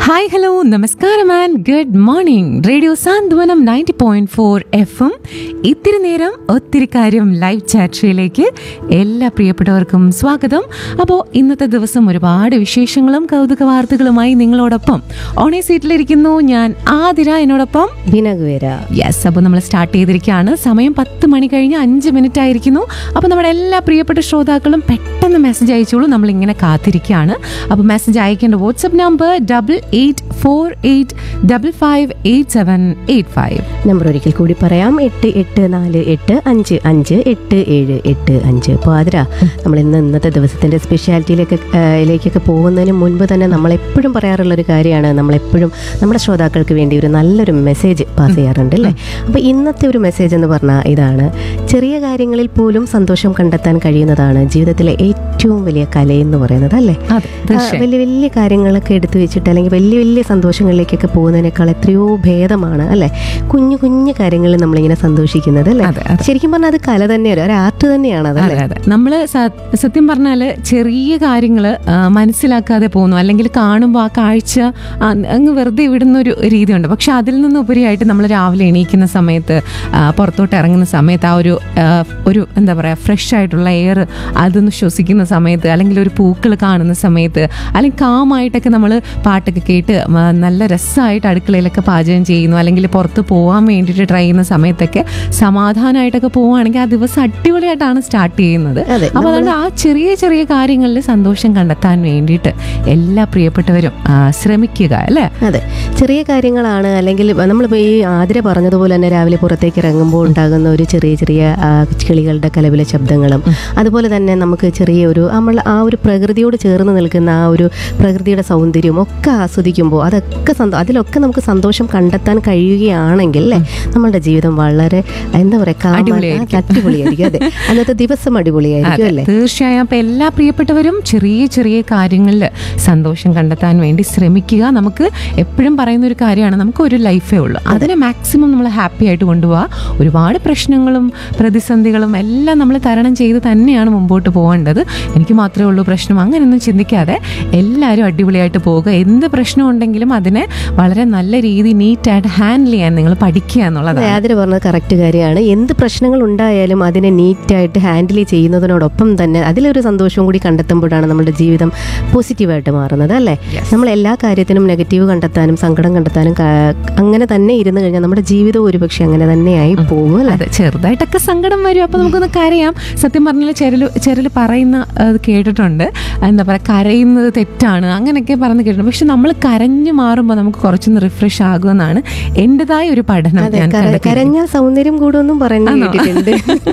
Hi hello നമസ്കാരം and good morning radio Santhwanam ninety point four എഫും ഇത്തിരി നേരം ഒത്തിരി കാര്യം ലൈവ് ചാറ്റ്ഷയിലേക്ക് എല്ലാ പ്രിയപ്പെട്ടവർക്കും സ്വാഗതം അപ്പോൾ ഇന്നത്തെ ദിവസം ഒരുപാട് വിശേഷങ്ങളും കൗതുക വാർത്തകളുമായി നിങ്ങളോടൊപ്പം ഓണേ സീറ്റിലിരിക്കുന്നു ഞാൻ ആതിര എന്നോടൊപ്പം ദിനകുവേര യെസ് അപ്പോൾ നമ്മൾ സ്റ്റാർട്ട് ചെയ്തിരിക്കുകയാണ് സമയം പത്ത് മണി കഴിഞ്ഞ് അഞ്ച് മിനിറ്റ് ആയിരിക്കുന്നു അപ്പോൾ നമ്മുടെ എല്ലാ പ്രിയപ്പെട്ട ശ്രോതാക്കളും പെട്ടെന്ന് മെസ്സേജ് അയച്ചോളൂ നമ്മൾ ഇങ്ങനെ കാത്തിരിക്കുകയാണ് അപ്പോൾ മെസ്സേജ് അയക്കേണ്ട WhatsApp number double eight four eight double five eight seven eight five number ഒരിക്കൽ കൂടി പറയാം എട്ട് എട്ട് നാല് എട്ട് അഞ്ച് അഞ്ച് എട്ട് ഏഴ് എട്ട് അഞ്ച് അപ്പോൾ ആതിര നമ്മൾ ഇന്ന് ഇന്നത്തെ ദിവസത്തിന്റെ സ്പെഷ്യാലിറ്റിയിലേക്ക് ആ, യിലേക്കൊക്കെ പോകുന്നതിന് മുൻപ് തന്നെ നമ്മളെപ്പോഴും പറയാറുള്ള ഒരു കാര്യമാണ് നമ്മളെപ്പോഴും നമ്മുടെ ശ്രോതാക്കൾക്ക് വേണ്ടി ഒരു നല്ലൊരു മെസ്സേജ് പാസ് ചെയ്യാറുണ്ട് അല്ലേ അപ്പോൾ ഇന്നത്തെ ഒരു മെസ്സേജ് എന്ന് പറഞ്ഞാൽ ഇതാണ് ചെറിയ കാര്യങ്ങളിൽ പോലും സന്തോഷം കണ്ടെത്താൻ കഴിയുന്നതാണ് ജീവിതത്തിലെ ഏറ്റവും വലിയ കലയെന്ന് പറയുന്നത് അല്ലേ അതെ ആ, തീർച്ചയായും വലിയ വലിയ കാര്യങ്ങളൊക്കെ എടുത്തു വെച്ചിട്ട് അല്ലെങ്കിൽ വലിയ വലിയ സന്തോഷങ്ങളിലേക്കൊക്കെ പോകുന്നതിനേക്കാൾ എത്രയോ ഭേദമാണ് അല്ലേ കുഞ്ഞു കുഞ്ഞു കാര്യങ്ങളിൽ നമ്മളിങ്ങനെ സന്തോഷിക്കുന്നത് അല്ലേ അതെ, അതെ. ശരിക്കും പറഞ്ഞാൽ അത് കല തന്നെയാണ് ഒരു ആർട്ട് തന്നെയാണ് അതല്ലേ അതെ അതെ നമ്മൾ സത്യം പറഞ്ഞാൽ ചെറിയ കാര്യങ്ങൾ മനസ്സിലാക്കാതെ പോകുന്നു അല്ലെങ്കിൽ കാണുമ്പോൾ ആ കാഴ്ച ആ, അങ്ങ് വെറുതെ വിടുന്ന ഒരു രീതിയുണ്ട് പക്ഷെ അതിൽ നിന്ന് ഉപരിയായിട്ട് നമ്മൾ രാവിലെ എണീക്കുന്ന സമയത്ത് ആ, പുറത്തോട്ട് ഇറങ്ങുന്ന സമയത്ത് ആ ഒരു ആ, ഒരു എന്താ പറയുക ഫ്രഷ് ആയിട്ടുള്ള എയർ അതൊന്ന് ശ്വസിക്കുന്ന സമയത്ത് അല്ലെങ്കിൽ ഒരു പൂക്കൾ കാണുന്ന സമയത്ത് അല്ലെങ്കിൽ കാമായിട്ടൊക്കെ നമ്മൾ പാട്ടൊക്കെ കേട്ട് ആ, നല്ല രസമായിട്ട് അടുക്കളയിലൊക്കെ പാചകം ചെയ്യുന്നു അല്ലെങ്കിൽ പുറത്ത് പോകാൻ വേണ്ടിയിട്ട് ട്രൈ ചെയ്യുന്ന സമയത്തൊക്കെ സമാധാനമായിട്ടൊക്കെ പോവുകയാണെങ്കിൽ ആ ദിവസം അടിപൊളിയായിട്ടാണ് സ്റ്റാർട്ട് ചെയ്യുന്നത് അതെ, അപ്പോൾ അതുകൊണ്ട് ആ ചെറിയ ചെറിയ കാര്യങ്ങളിൽ സന്തോഷം കണ്ടെത്താൻ വേണ്ടിയിട്ട് എല്ലാ പ്രിയപ്പെട്ടവരും ആ, ശ്രമിക്കുക അല്ലേ അതെ ചെറിയ കാര്യങ്ങളാണ് അല്ലെങ്കിൽ നമ്മളിപ്പോൾ ഈ ആതിര പറഞ്ഞതുപോലെ തന്നെ രാവിലെ പുറത്തേക്ക് ഇറങ്ങുമ്പോൾ ഉണ്ടാകുന്ന ഒരു ചെറിയ ചെറിയ ആ, കിളികളുടെ കലവിലെ ശബ്ദങ്ങളും അതുപോലെ തന്നെ നമുക്ക് ചെറിയ ഒരു നമ്മൾ ആ ഒരു പ്രകൃതിയോട് ചേർന്ന് നിൽക്കുന്ന ആ ഒരു പ്രകൃതിയുടെ സൗന്ദര്യവും ഒക്കെ ആസ്വദിക്കുമ്പോൾ അതൊക്കെ സന്തോ അതിലൊക്കെ നമുക്ക് സന്തോഷം കണ്ടെത്താൻ കഴിയുകയാണെങ്കിൽ അല്ലേ നമ്മളുടെ ജീവിതം വളരെ എന്താ പറയുക അടിപൊളിയായിരിക്കും. അടിപൊളിയായിരിക്കും അതെ അന്നത്തെ ദിവസം അടിപൊളിയായിരിക്കും അല്ലേ തീർച്ചയായും അപ്പൊ എല്ലാ പ്രിയപ്പെട്ടവരും ചെറിയ ചെറിയ കാര്യങ്ങളിൽ സന്തോഷം കണ്ടെത്താൻ വേണ്ടി ശ്രമിക്കുക നമുക്ക് എപ്പോഴും പറയുന്ന ഒരു കാര്യമാണ് നമുക്ക് ഒരു ലൈഫേ ഉള്ളൂ അതിനെ മാക്സിമം നമ്മൾ ഹാപ്പി ആയിട്ട് കൊണ്ടുപോവുക ഒരുപാട് പ്രശ്നങ്ങളും പ്രതിസന്ധികളും എല്ലാം നമ്മൾ തരണം ചെയ്ത് തന്നെയാണ് മുമ്പോട്ട് പോകേണ്ടത് എനിക്ക് മാത്രമേ ഉള്ളൂ പ്രശ്നം അങ്ങനെയൊന്നും ചിന്തിക്കാതെ എല്ലാവരും അടിപൊളിയായിട്ട് പോവുക എന്ത് പ്രശ്നം ഉണ്ടെങ്കിലും അതിനെ വളരെ നല്ല രീതി നീറ്റായിട്ട് ഹാൻഡിൽ ചെയ്യാൻ നിങ്ങൾ പഠിക്കുക എന്നുള്ളതാണ് ആതിര പറഞ്ഞത് കറക്റ്റ് കാര്യമാണ് എന്ത് പ്രശ്നങ്ങൾ ഉണ്ടായാലും അതിനെ നീറ്റായിട്ട് ഹാൻഡിൽ ചെയ്യുന്നതിനോടൊപ്പം തന്നെ അതിലൊരു സന്തോഷവും കൂടി കണ്ടെത്തുമ്പോഴാണ് നമ്മുടെ ജീവിതം പോസിറ്റീവായിട്ട് മാറുന്നത് അല്ലേ നമ്മൾ എല്ലാ കാര്യത്തിനും നെഗറ്റീവ് കണ്ടെത്താനും സങ്കടം കണ്ടെത്താനും ക- അങ്ങനെ തന്നെ ഇരുന്ന് കഴിഞ്ഞാൽ നമ്മുടെ ജീവിതം ഒരുപക്ഷെ അങ്ങനെ തന്നെയായി പോകും അല്ലേ അതെ ചെറുതായിട്ടൊക്കെ സങ്കടം വരും അപ്പൊ നമുക്കൊന്ന് കരയാം സത്യം പറഞ്ഞാൽ ചെരല് ചെരല് പറയുന്ന അത് കേട്ടിട്ടുണ്ട് എന്താ പറയാ കരയുന്നത് തെറ്റാണ് അങ്ങനെയൊക്കെ പറഞ്ഞ് കേട്ടിട്ടുണ്ട് പക്ഷെ നമ്മൾ കരഞ്ഞു മാറുമ്പോൾ നമുക്ക് കുറച്ചൊന്ന് റിഫ്രഷ് ആകുമെന്നാണ് എൻ്റെതായ ഒരു പഠനം അതെ ഞാൻ കര- കണ്ടെത്തിയത്. കരഞ്ഞാൽ സൗന്ദര്യം കൂടുമെന്നും പറയുന്നു ആണോ? കേട്ടിട്ടുണ്ട്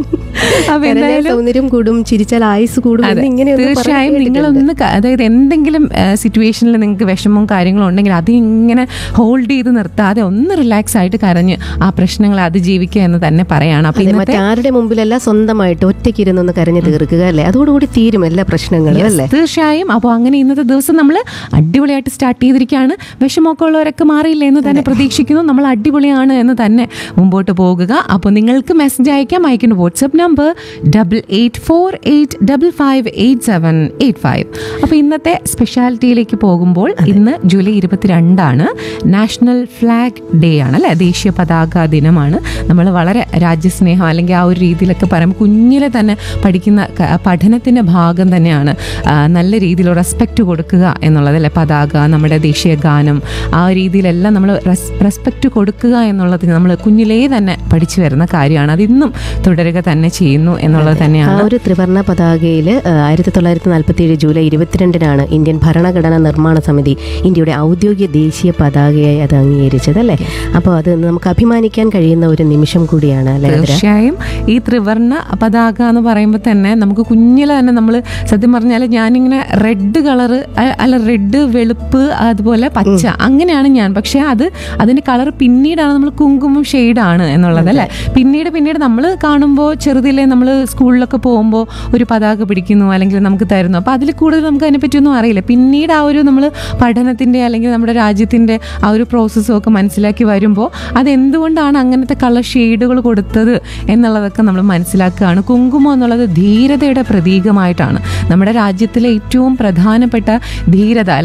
അപ്പൊ കരഞ്ഞാൽ എന്തായാലും സൗന്ദര്യം കൂടും ചിരിച്ചാൽ ആയുസ് കൂടും അതെ, എന്ന് ഇങ്ങനെയൊന്നും പറഞ്ഞു തീർച്ചയായും കേട്ടിട്ടുണ്ട്. നിങ്ങളൊന്ന് ക- അതായത് എന്തെങ്കിലും സിറ്റുവേഷനിൽ നിങ്ങൾക്ക് വിഷമവും കാര്യങ്ങളും ഉണ്ടെങ്കിൽ അത് ഇങ്ങനെ ഹോൾഡ് ചെയ്ത് നിർത്താതെ ഒന്ന് റിലാക്സ് ആയിട്ട് കരഞ്ഞ് ആ പ്രശ്നങ്ങളെ അതിജീവിക്കുക എന്ന് തന്നെ പറയാണ് അപ്പൊ അതെ, ഇന്നത്തെ മറ്റാരുടെ മുമ്പിലല്ല സ്വന്തമായിട്ട് ഒറ്റയ്ക്ക് ഇരുന്നൊന്ന് കരഞ്ഞു തീർക്കുക അല്ലേ അതോടുകൂടി തീരും എല്ലാ പ്രശ്നങ്ങളും അല്ലേ തീർച്ചയായും അപ്പോൾ അങ്ങനെ ഇന്നത്തെ ദിവസം നമ്മൾ അടിപൊളിയായിട്ട് സ്റ്റാർട്ട് ചെയ്തിരിക്കുകയാണ് വിഷമമൊക്കെ ഉള്ളവരൊക്കെ മാറിയില്ല എന്ന് തന്നെ പ്രതീക്ഷിക്കുന്നു നമ്മൾ അടിപൊളിയാണ് എന്ന് തന്നെ മുമ്പോട്ട് പോകുക അപ്പോൾ നിങ്ങൾക്ക് മെസ്സേജ് അയക്കാം അയക്കുന്ന WhatsApp number double eight four eight double five eight seven eight five അപ്പോൾ ഇന്നത്തെ സ്പെഷ്യാലിറ്റിയിലേക്ക് പോകുമ്പോൾ ഇന്ന് ജൂലൈ ഇരുപത്തിരണ്ടാണ് നാഷണൽ ഫ്ലാഗ് ഡേ ആണ് അല്ലേ ദേശീയ പതാക ദിനമാണ് നമ്മൾ വളരെ രാജ്യസ്നേഹം അല്ലെങ്കിൽ ആ ഒരു രീതിയിലൊക്കെ പറയുമ്പോൾ കുഞ്ഞിലെ തന്നെ പഠിക്കുന്ന ക- പഠനത്തിൻ്റെ ഭാഗം തന്നെയാണ് ആ, നല്ല രീതിയിൽ റെസ്പെക്റ്റ് കൊടുക്കുക എന്നുള്ളതല്ലേ പതാക നമ്മുടെ ദേശീയ ഗാനം ആ ഒരു രീതിയിലെല്ലാം നമ്മൾ റെസ്പെക്റ്റ് കൊടുക്കുക എന്നുള്ളത് നമ്മൾ കുഞ്ഞിലേ തന്നെ പഠിച്ചു വരുന്ന കാര്യമാണ് അതിന്നും തുടരുക തന്നെ ചെയ്യുന്നു എന്നുള്ളത് ആ തന്നെയാണ് ഒരു ത്രിവർണ പതാകയിൽ ആയിരത്തി തൊള്ളായിരത്തി നാൽപ്പത്തി ഏഴ് ജൂലൈ ഇരുപത്തിരണ്ടിനാണ് ഇന്ത്യൻ ഭരണഘടനാ നിർമ്മാണ സമിതി ഇന്ത്യയുടെ ഔദ്യോഗിക ദേശീയ പതാകയായി അത് അംഗീകരിച്ചത് അല്ലേ അപ്പോൾ അത് നമുക്ക് അഭിമാനിക്കാൻ കഴിയുന്ന ഒരു നിമിഷം കൂടിയാണ് അല്ലേ ആതിര? തീർച്ചയായും ഈ ത്രിവർണ പതാക എന്ന് പറയുമ്പോൾ തന്നെ നമുക്ക് കുഞ്ഞിലെ തന്നെ നമ്മൾ സത്യം പറഞ്ഞാൽ ഞാനിങ്ങനെ റെഡ് കളറ് അല്ല റെഡ് വെളുപ്പ് അതുപോലെ പച്ച അങ്ങനെയാണ് ഞാൻ പക്ഷെ അത് അതിന്റെ കളർ പിന്നീടാണ് നമ്മൾ കുങ്കുമം ഷെയ്ഡാണ് എന്നുള്ളത് അല്ലേ പിന്നീട് പിന്നീട് നമ്മൾ കാണുമ്പോൾ ചെറുതിലെ നമ്മൾ സ്കൂളിലൊക്കെ പോകുമ്പോൾ ഒരു പതാക പിടിക്കുന്നു അല്ലെങ്കിൽ നമുക്ക് തരുന്നു അപ്പോൾ അതിൽ കൂടുതൽ നമുക്ക് അതിനെപ്പറ്റിയൊന്നും അറിയില്ല പിന്നീട് ആ ഒരു നമ്മൾ പഠനത്തിൻ്റെ അല്ലെങ്കിൽ നമ്മുടെ രാജ്യത്തിൻ്റെ ആ ഒരു പ്രോസസ്സും ഒക്കെ മനസ്സിലാക്കി വരുമ്പോൾ അതെന്തുകൊണ്ടാണ് അങ്ങനത്തെ കളർ ഷെയ്ഡുകൾ കൊടുത്തത് എന്നുള്ളതൊക്കെ നമ്മൾ മനസ്സിലാക്കുകയാണ് കുങ്കുമം എന്നുള്ളത് ധീരതയുടെ പ്രതീകമായിട്ടാണ് നമ്മുടെ രാജ്യത്തിലെ ഏറ്റവും പ്രധാനപ്പെട്ട ധീരത